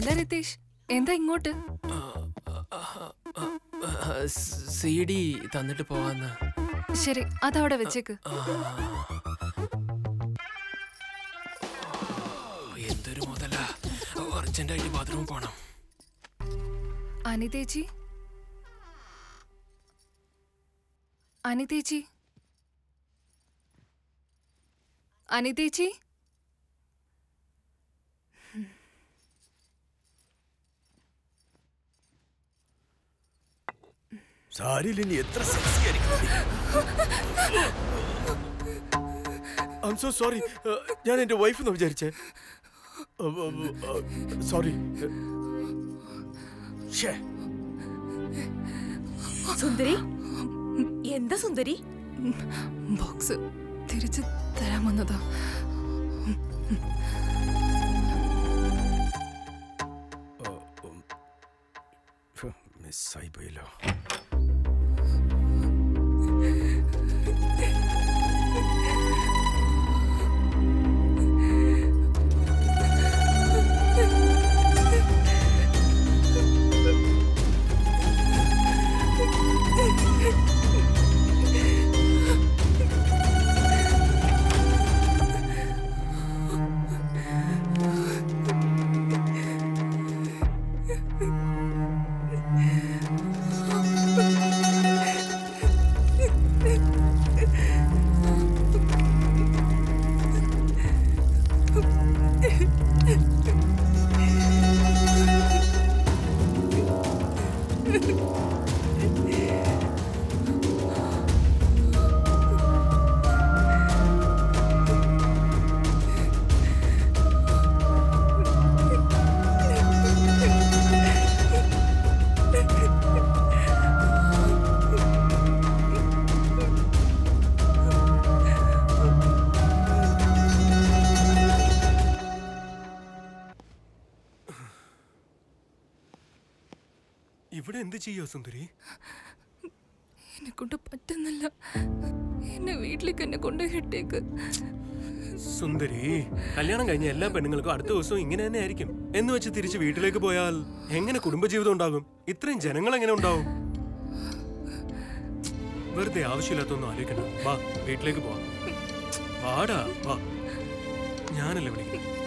അല്ല രതീഷ് എന്താ ഇങ്ങോട്ട് സി ഡി തന്നിട്ട് പോവാന്ന് ശരി അതവിടെ വെച്ചേക്ക് എന്തൊരു മുതല അർജന്റായിട്ട് ബാത്റൂമിൽ പോണം അനിതേച്ചി അനിതേച്ചി അനിതേച്ചി സാരിയിൽ ഇനി എത്ര സെക്സി ആയിരിക്കും ഐ സോ സോറി ഞാൻ എന്റെ വൈഫ് എന്ന് വിചാരിച്ചേ സോറി സുന്ദരി എന്താ സുന്ദരി ബോക്സ് തിരിച്ചു തരാൻ വന്നതാ മിസ്സായി പോയല്ലോ ഇവിടെ എന്ത് ചെയ്യോ സുന്ദരി എന്നെ കൊണ്ട് പറ്റുന്നില്ല എന്നെ വീട്ടിലേക്ക് എന്നെ കൊണ്ട് ഇട്ടേക്ക് സുന്ദരി കല്യാണം കഴിഞ്ഞ എല്ലാ പെണ്ണുങ്ങൾക്കും അടുത്ത ദിവസവും ഇങ്ങനെ തന്നെ ആയിരിക്കും എന്ന് വെച്ച് തിരിച്ച് വീട്ടിലേക്ക് പോയാൽ എങ്ങനെ കുടുംബജീവിതം ഉണ്ടാകും ഇത്രയും ജനങ്ങൾ എങ്ങനെ ഉണ്ടാവും വെറുതെ ആവശ്യമില്ലാത്തൊന്നും ആലോചിക്കണ്ട വാ വീട്ടിലേക്ക് പോവാം വാടാ വാ ഞാനല്ലേ വിളിക്കുന്നത്